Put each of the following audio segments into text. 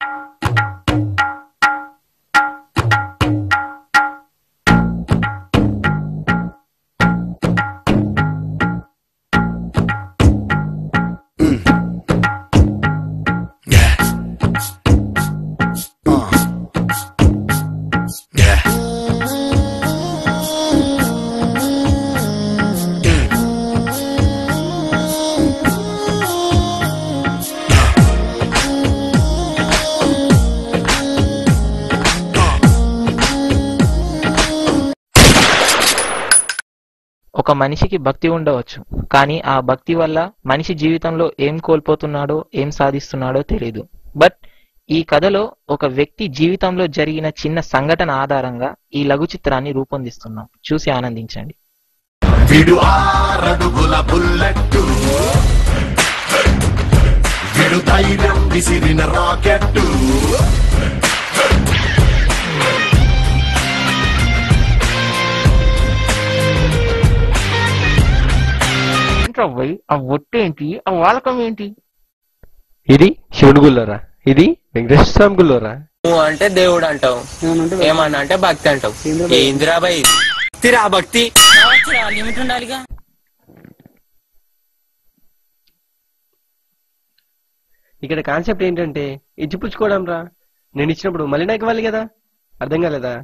Yeah. Uh. Yeah. ఒక మనిషికి భక్తి ఉండవచ్చు కానీ ఆ భక్తి వల్ల మనిషి జీవితంలో ఏం కోల్పోతున్నాడో ఏం సాధిస్తున్నాడో తెలియదు బట్ ఈ కథలో ఒక వ్యక్తి జీవితంలో జరిగిన చిన్న సంఘటన ఆధారంగా ఈ లఘు చిత్రాన్ని రూపొందిస్తున్నాం చూసి ఆనందించండి విడు ఆరడుగుల బుల్లెట్టు విడు ధైర్యం విసిరిన రాకెట్టు ఏంట్రవ్వయ్ ఆ ఒట్టేంటి ఆ వాలకం ఏంటి ఇది శివుని గుళ్ళోరా ఇది వెంకటేశ్వర స్వామి గుళ్ళోరా నువ్వు అంటే దేవుడు అంటావు ఏమన్నా అంటే భక్తి అంటావు ఏందిరాబాయ్ భక్తిరా భక్తి లిమిట్ ఉండాలిగా ఇక్కడ కాన్సెప్ట్ ఏంటంటే ఇచ్చిపుచ్చుకోవడం రా నేను ఇచ్చినప్పుడు మళ్ళీ నాకు ఇవ్వాలి కదా అర్థం కాలేదా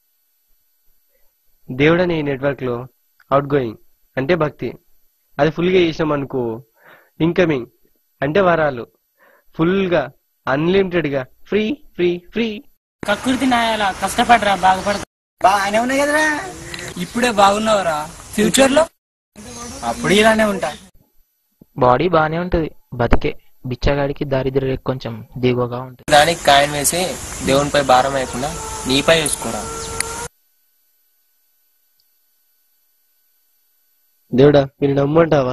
దేవుడు అనే నెట్వర్క్ లో అవుట్ గోయింగ్ అంటే భక్తి అది ఫుల్ గా చేసినాం అనుకో ఇన్కమింగ్ అంటే వరాలు ఫుల్ గా అన్లిమిటెడ్ గా ఫ్రీ ఫ్రీ ఫ్రీ కకృతి నాయాల కష్టపడరా బాగుపడతా బాగానే ఉన్నాయి కదరా ఇప్పుడే బాగున్నావురా ఫ్యూచర్ లో అప్పుడు ఇలానే ఉంటా బాడీ బానే ఉంటది బతికే బిచ్చగాడికి దారిద్ర్యం కొంచెం దిగువగా ఉంటుంది దానికి కాయన్ వేసి దేవునిపై భారం వేయకుండా నీపై వేసుకోరా దేవుడా మీరు నమ్మంటావా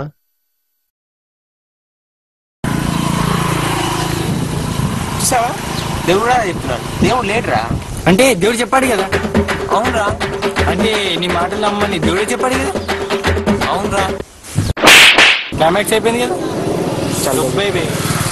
చూసావా దేవుడు చెప్తున్నాను దేవుడు లేడురా అంటే దేవుడు చెప్పాడు కదా అవునరా అంటే నీ మాటలు నమ్మని దేవుడే చెప్పాడు కదా అవునరా క్లైమాక్స్ అయిపోయింది కదా చలో బేబీ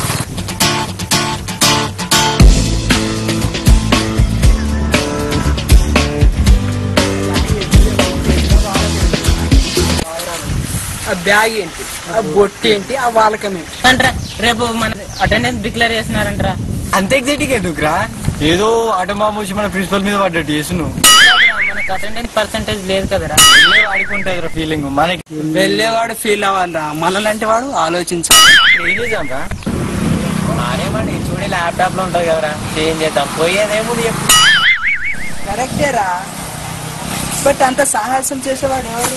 ఆ బ్యాగ్ ఏంటి ఆ బొట్టి ఏంటి ఆ వాలకం ఏంటి అంటరా రేపు మన అటెండెన్స్ డిక్లేర్ చేస్తున్నారంటరా అంత ఎగ్జైటింగ్ ఎందుకురా ఏదో ఆటమామూసి మన ప్రిన్సిపల్ మీద పడ్డట్టు చేసు నువ్వు మనకు అటెండెన్స్ పర్సంటేజ్ లేదు కదరా వాడికి ఉంటుంది ఫీలింగ్ మనకి వెళ్ళేవాడు ఫీల్ అవ్వాలిరా మనలాంటి వాడు ఆలోచించాలి ఏం చేద్దాంరా మారేమండి చూడే ల్యాప్టాప్ లో ఉంటది కదరా ఏం చేద్దాం పోయేదేమో చెప్పు కరెక్టేరా బట్ అంత సాహసం చేసేవాడు ఎవరు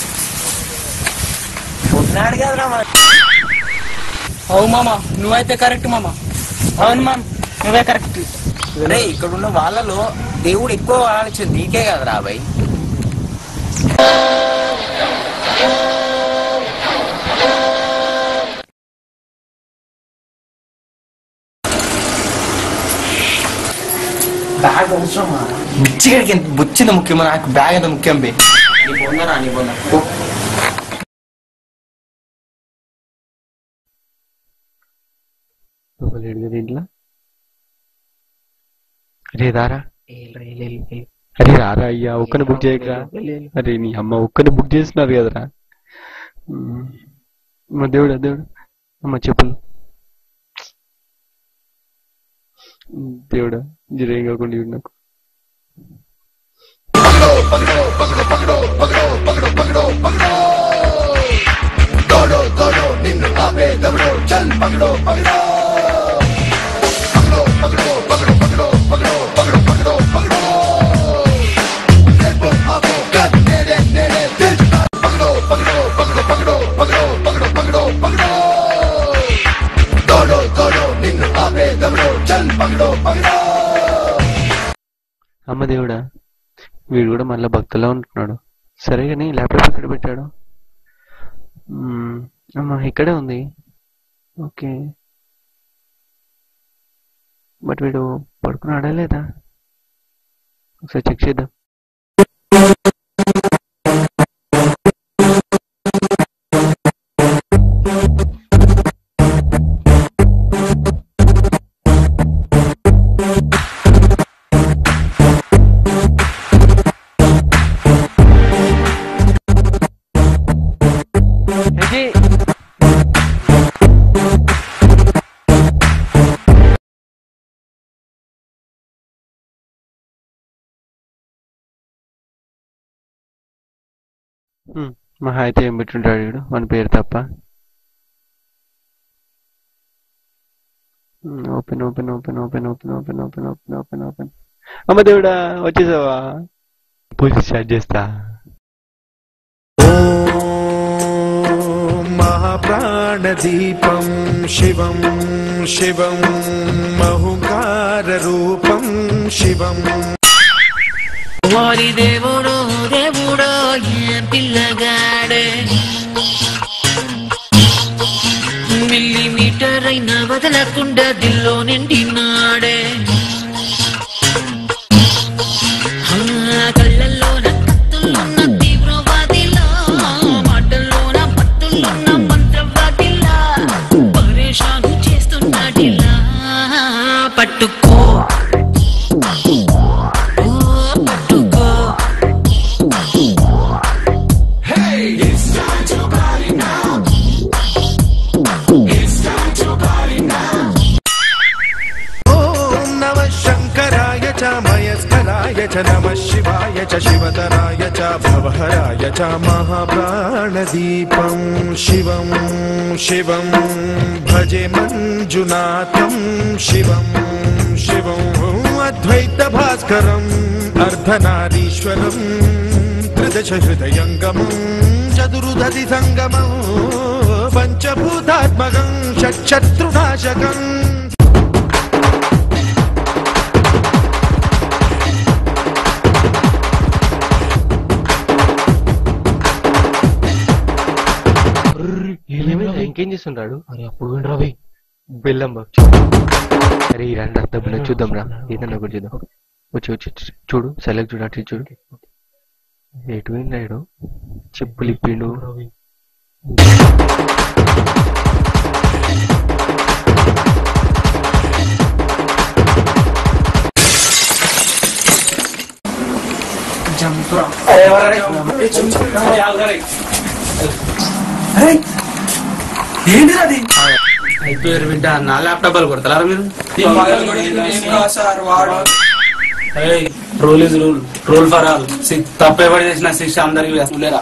ఉన్నాడు కదరా మన అవు మామ నువ్వైతే కరెక్ట్ మామ అవును మామ్ నువ్వే కరెక్ట్ అరే ఇక్కడ ఉన్న వాళ్ళలో దేవుడు ఎక్కువ ఆలోచన నీకే కదరా బాయ్ బ్యాగ్ అవసరమా ముచ్చిగడికి ఎంత బుచ్చింది ముఖ్యమా నాకు బ్యాగ్ ఎంత ముఖ్యం బే నీ పొందరా నీ పొంద లేడు కదా ఇంట్లో అరే రారా అరే రారా అయ్యా ఒక్కని బుక్ చేయకరా అరే నీ అమ్మ ఒక్కని బుక్ చేస్తున్నారు కదరా ఉమ్. అమ్మ దేవుడా దేవుడు అమ్మ చెప్పులు ఉమ్, దేవుడా జరేం కాకుండా ఇవ్వు నాకు అమ్మ దేవుడా వీడు కూడా మళ్ళీ భక్తులా ఉంటున్నాడు సరే కానీ ల్యాప్టాప్ ఎక్కడ పెట్టాడు మ్మ్. అమ్మ ఇక్కడే ఉంది ఓకే బట్ వీడు పడుకున్నాడా లేదా ఒకసారి చెక్ చేద్దాం హ్మ్. మహా అయితే ఏం పెట్టుంటాడు వీడు మన పేరు తప్ప open open open open open open open open open open అమ్మ దేవుడా వచ్చేసావా పూజ స్టార్ట్ చేస్తా महाप्राणदीपं शिवं शिवं महुकाररूपं शिवम् వారి దేవుడు దేవుడో ఏ పిల్లగాడే మిల్లీమీటర్ అయినా వదలకుండా దిల్లో నిండినాడే ఆ, కళ్ళల్లోన కత్తులున్న తీవ్రవాదిలా మాటల్లోన పత్తులున్న మంత్రవాదిలా పరేషాను చేస్తున్నాడిలా పట్టుకో ఓ పట్టుకో ॐ नमः शङ्कराय च मयस्कराय च नमः शिवाय च शिवतराय च भवहराय च महाप्राणदीपं शिवं शिवं भजे मञ्जुनाथं शिवं शिवम् अद्वैतभास्करम् अर्धनारीश्वरम् त्रिदश हृदयङ्गमम् चतुर्दधि सङ्गमम् पञ्चभूतात्मकम् षट्शत्रुनाशकम् ఇంకేం చేస్తుంటాడు అరే అప్పుడు వినరా భయ్ బెల్లం బాబు అరే ఈ రండి డబ్బులు చూద్దాం రా ఏదన్నా ఒకటి చూద్దాం వచ్చి వచ్చి వచ్చి. చూడు సెలెక్ట్ చూడు అటు ఇటు చూడు ఎటు పోయినాడు చెప్పులు ఇప్పిండు పేరు వింటా నా ల్యాప్టాప్ వాళ్ళు కొడతారా మీరు rule is rule rule for all తప్పు ఎవరు చేసిన శిక్ష అందరికి వేస్తలేరా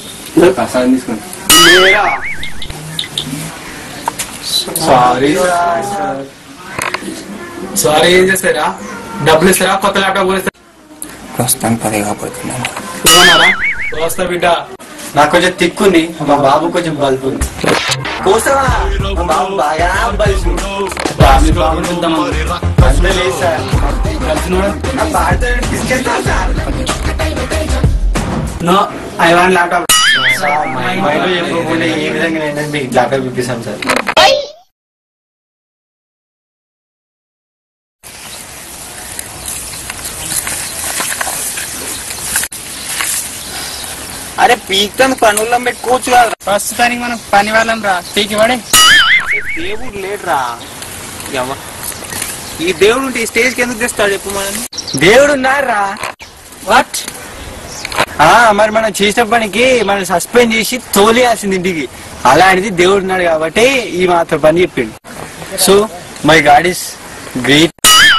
సారీ సారీ ఏం చేస్తారా డబ్బులు ఇస్తారా కొత్త ల్యాప్టాప్ కొనిస్తారా ప్రస్తుతానికి పది కాకపోతున్నాను ఏమన్నారా వస్తా బిడ్డ నాకు కొంచెం తిక్కుంది మా బాబు కొంచెం బల్బు ఉంది కోసమా మా బాబు బాగా బల్బు ఫ్యామిలీ ప్రాబ్లం ఉందామా అంతే లేదు సార్ కలిసినోడు నా బాధతో తీసుకెళ్తా sir no I want laptop mind చెప్పకుండా ఏ విధంగా ఏంటంటే మీకు ల్యాప్టాప్ ఇప్పిస్తాం సార్ అరే పీక్తాను పనుల్లో పెట్టుకోవచ్చు కదా ప్రస్తుతానికి మనం పని వాళ్ళం రా పీకి పడే దేవుడు లేడురా ఎవ- ఈ దేవుడు ఉంటే ఈ స్టేజ్కి ఎందుకు తెస్తాడు చెప్పు మనం దేవుడు ఉన్నారా వాట్ మరి మనం చేసిన పనికి మనం సస్పెండ్ చేసి తోలేయాల్సింది ఇంటికి అలాంటిది దేవుడు ఉన్నాడు కాబట్టి ఈ మాత్రం పని చెప్పిండు so my god is great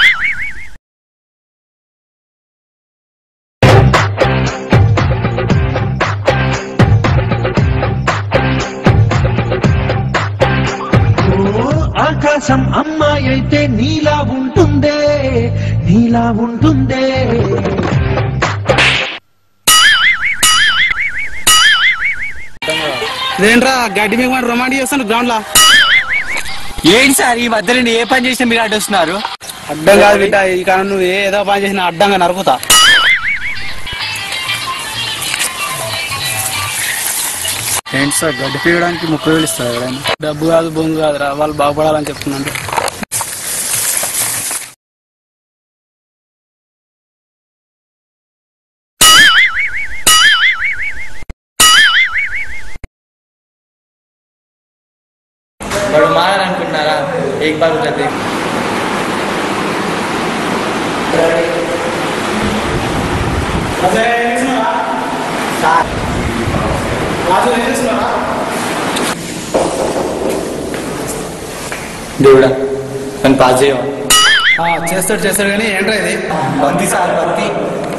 ఆకాశం అమ్మాయి అయితే నీలా ఉంటుందే నీలా ఉంటుందే ఇదేంట్రా గడ్డి మీద రొమాంటిక్ చేస్తాను గ్రౌండ్ లా ఏంటి సార్ ఈ మధ్యలో నేను ఏ పని చేసినా మీరు అడ్డొస్తున్నారు అడ్డం కాదు బిడ్డ ఈ కాలం నువ్వు ఏ ఏదో పని చేసినా అడ్డంగా నరుకుతా ఏంటి సార్ గడ్డి పీయడానికి ముప్పై వేలు ఇస్తారు ఎవరైనా డబ్బు కాదు బొంగు కాదురా వాళ్ళు బాగుపడాలని చెప్తున్నాను వాడు మారాలనుకుంటున్నారా ఏక్ బార్ ఉठाते దేవుడా నన్ను పాస్ చేయవా చేస్తాడు చేస్తాడు కానీ ఏంట్రా ఇది బంతి సార్ బంతి